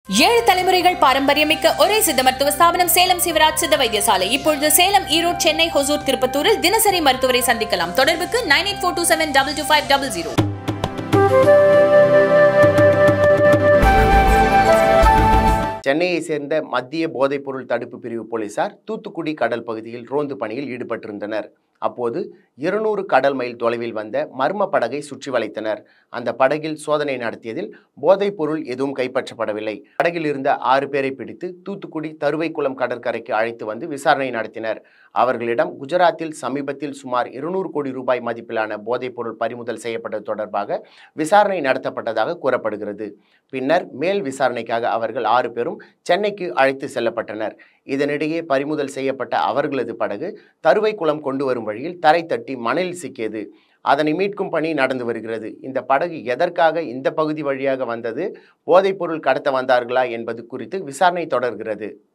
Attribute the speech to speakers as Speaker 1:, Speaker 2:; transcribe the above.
Speaker 1: ஏழு தலைமுறைகள் பாரம்பரியமிக்க ஒரே சித்த மருத்துவ ஸ்தாபனம் சேலம் சிவராஜ் சித்த வைத்தியசாலை இப்பொழுது சேலம் ஈரோடு சென்னை ஹொசூர் திருப்பத்தூரில் தினசரி மருத்துவரை சந்திக்கலாம் தொடர்புக்கு nine eight four two seven double two five double zero
Speaker 2: சென்னையை சேர்ந்த மத்திய போதைப்பொருள் தடுப்பு பிரிவு போலீசார் தூத்துக்குடி கடல் பகுதியில் ரோந்து பணியில் ஈடுபட்டிருந்தனர் அப்போது இருநூறு கடல் மைல் தொலைவில் வந்த மர்ம படகை சுற்றி வளைத்தனர் அந்த படகில் சோதனை நடத்தியதில் போதைப் பொருள் எதுவும் கைப்பற்றப்படவில்லை படகில் இருந்த ஆறு பேரை பிடித்து தூத்துக்குடி தருவைக்குளம் கடற்கரைக்கு அழைத்து வந்து விசாரணை நடத்தினர் அவர்களிடம் குஜராத்தில் சமீபத்தில் சுமார் இருநூறு கோடி ரூபாய் மதிப்பிலான போதைப் பொருள் பறிமுதல் செய்யப்பட்டது தொடர்பாக விசாரணை நடத்தப்பட்டதாக கூறப்படுகிறது பின்னர் மேல் விசாரணைக்காக அவர்கள் ஆறு பேரும் சென்னைக்கு அழைத்து செல்லப்பட்டனர் இதனிடையே பறிமுதல் செய்யப்பட்ட அவர்களது படகு தருவைக்குளம் கொண்டு வரும் வழியில் தரை தட்டி மணலில் சிக்கியது அதனை மீட்கும் பணி நடந்து வருகிறது இந்த படகு எதற்காக இந்த பகுதி வழியாக வந்தது போதைப்பொருள் கடத்த வந்தார்களா என்பது குறித்து விசாரணை தொடர்கிறது